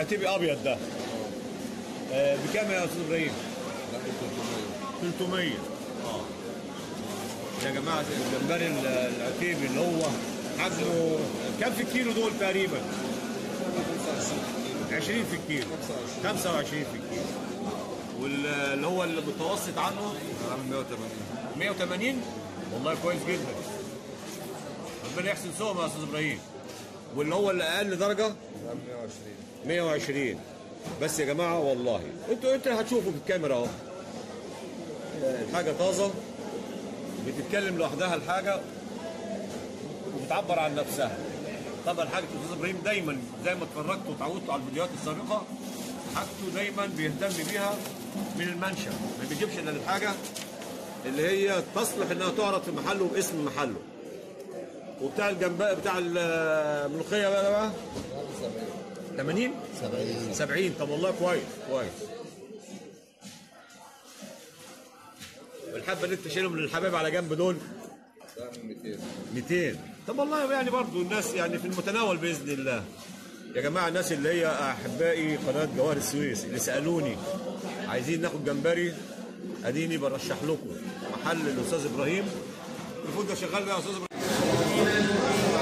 العتيبي ابيض ده آه بكام يا استاذ ابراهيم؟ لا 300 300 اه يا جماعه الجمبري ال- العتيبي اللي هو حجمه كام في الكيلو دول تقريبا؟ 20 في الكيلو 25 في الكيلو واللي هو المتوسط عنه عامل 180 180 والله كويس جدا ربنا يحسن سوهم يا استاذ ابراهيم واللي هو اللي اقل درجه عامل 120 120 بس يا جماعه والله انتوا انتوا هتشوفوا في الكاميرا اهو الحاجه طازه بتتكلم لوحدها الحاجه وبتعبر عن نفسها طبعا حاجه الاستاذ ابراهيم دايما زي ما اتفرجتوا وتعودتوا على الفيديوهات السابقه حاجته دايما بيهتم بيها من المنشا ما بيجيبش الا الحاجه اللي هي تصلح انها تعرض في محله باسم محله وبتاع الجنباء بتاع الملوخيه بقى بقى 80 70 70 طب والله كويس كويس والحبه اللي انت شايلهم من الحبايب على جنب دول ده عامل 200 200 طب والله يعني برضو الناس يعني في المتناول باذن الله يا جماعه الناس اللي هي احبائي قناه جوهر السويس اللي سالوني عايزين ناخد جمبري اديني برشح لكم محل الاستاذ ابراهيم الفود ده شغال بقى يا استاذ ابراهيم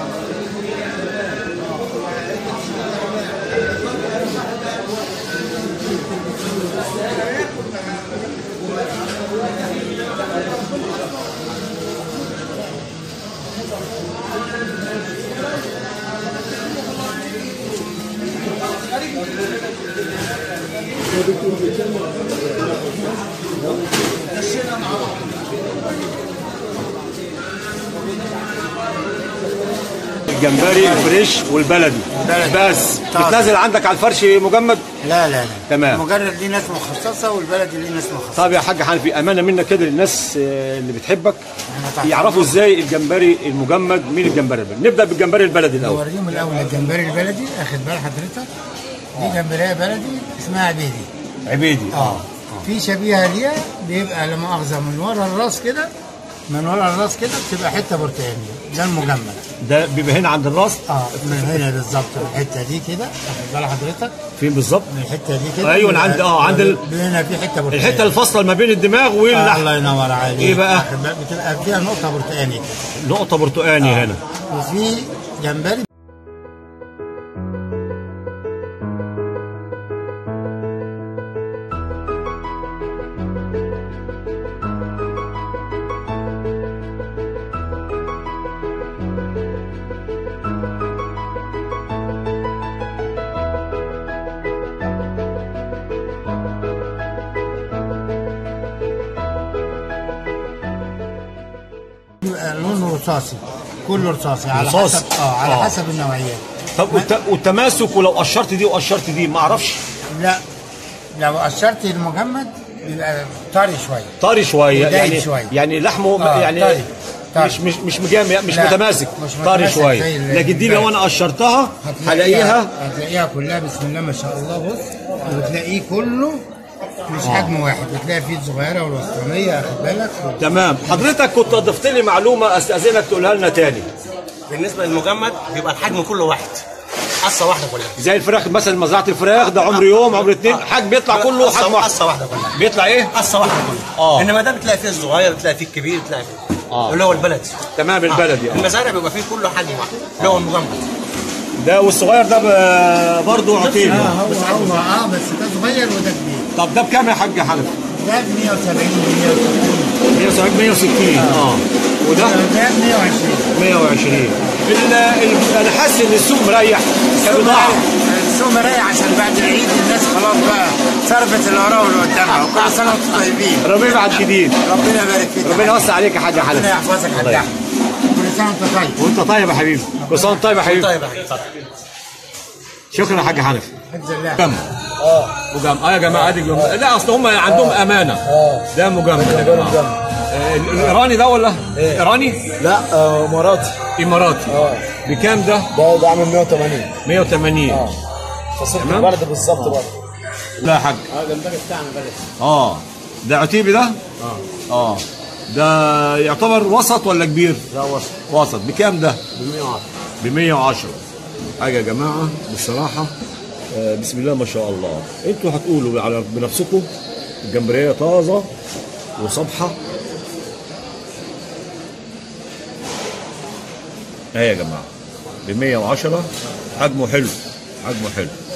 الجمبري الفريش والبلدي بلدي. بس طبعا. بتنزل عندك على الفرش مجمد لا لا لا تمام. مجرد ليه ناس مخصصه والبلد ليه ناس مخصصه طب يا حاج حنفي امانه منك كده للناس آه، اللي بتحبك أنا تحت يعرفوا ازاي الجمبري المجمد من الجمبري البلدي نبدا بالجمبري البلدي الاول نوريهم الاول الجمبري البلدي اخد بال حضرتك دي جمبريه بلدي اسمها عبيدي عبيدي اه في شبيهه ليها بيبقى لا مؤاخذه من ورا الراس كده من ورا الراس كده بتبقى حته برتقانيه ده المجمد ده بيبقى هنا عند الراس اه من هنا بالظبط من الحته دي كده واخد بال حضرتك فين بالظبط من الحته دي كده أيوة، بيبقى- عند- آه، عند ال- هنا في حته برتقانيه الحته الفاصله ما بين الدماغ آه واللحم الله ينور عليك إيه بقى؟ واخد بالك؟ بتبقى فيها نقطه برتقاني كده نقطه برتقاني هنا وفي جمبري بيبقى لونه رصاصي كله رصاصي على رصاصي. حسب اه على آه. حسب النوعيات طب والت- والتماسك ولو قشرت دي وقشرت دي ما اعرفش لا لو قشرت المجمد بيبقى طري شويه طري شويه ودايب يعني شوية. يعني لحمه آه، يعني طري. طري. مش مش مش مجامع مش لا، متماسك مش طري متماسك شويه زي ال- لكن دي لو انا قشرتها هلاقيها هتلاقيها كلها بسم الله ما شاء الله بص وتلاقيه كله مش حجم واحد بتلاقي فيه الصغيره والوسطانيه واخد بالك تمام حضرتك كنت ضفت لي معلومه استاذنك تقولها لنا تاني بالنسبه للمجمد بيبقى الحجم كله واحد قصه واحده كلها زي الفراخ مثلا مزرعه الفراخ ده عمر يوم عمر اتنين حجم بيطلع كله قصة- حجم واحد قصه واحده كلها بيطلع ايه قصه واحده كلها آه. انما ده بتلاقي فيه الصغير بتلاقي فيه الكبير بتلاقي فيه آه. اللي هو البلدي تمام البلدي آه. المزارع بيبقى فيه كله حجم واحد اللي هو المجمد ده والصغير ده ب- برضه عطيل اه هو هو اه بس ده صغير وده كبير طب ده بكام يا حاج حنفي ده ب 170 160 170 160 اه وده ده 120 120 ال- ال- انا حاسس ان السوق مريح كبضاعه السوق مريح عشان بعد العيد الناس خلاص بقى صرفت اللي وراها واللي قدامها وكل سنه وانتم طيبين ربيع على الجديد ربنا يبارك فيك ربنا يوسع عليك يا حاج ربنا حنفي يحفظك يا الله حاج أحمد. كل سنه وانت طيب وانت طيب يا حبيبي كل سنه وانت طيب يا حبيبي طيب يا حبيبي اتفضل شكرا يا حاج حنفي حفظ الله مجمد اه مجمد اه يا جماعه ادي جمد. لا اصل هم عندهم امانه ده مجمد يا جماعه آه، ال- الايراني ده ولا ايراني لا آه، اماراتي اماراتي اه بكام ده ده ده عامل 180 180 فصلت تمام. البرد بالظبط برضه لا يا حاج اه جمبري بتاعنا بلد اه ده عتيبي ده اه اه ده يعتبر وسط ولا كبير ده وسط وسط بكام ده ب 110 ب 110 حاجه يا جماعه بصراحه آه، بسم الله ما شاء الله انتوا هتقولوا على بنفسكم الجمبريه طازه وصبحه اهي يا جماعه ب 110 حجمه حلو حجمه حلو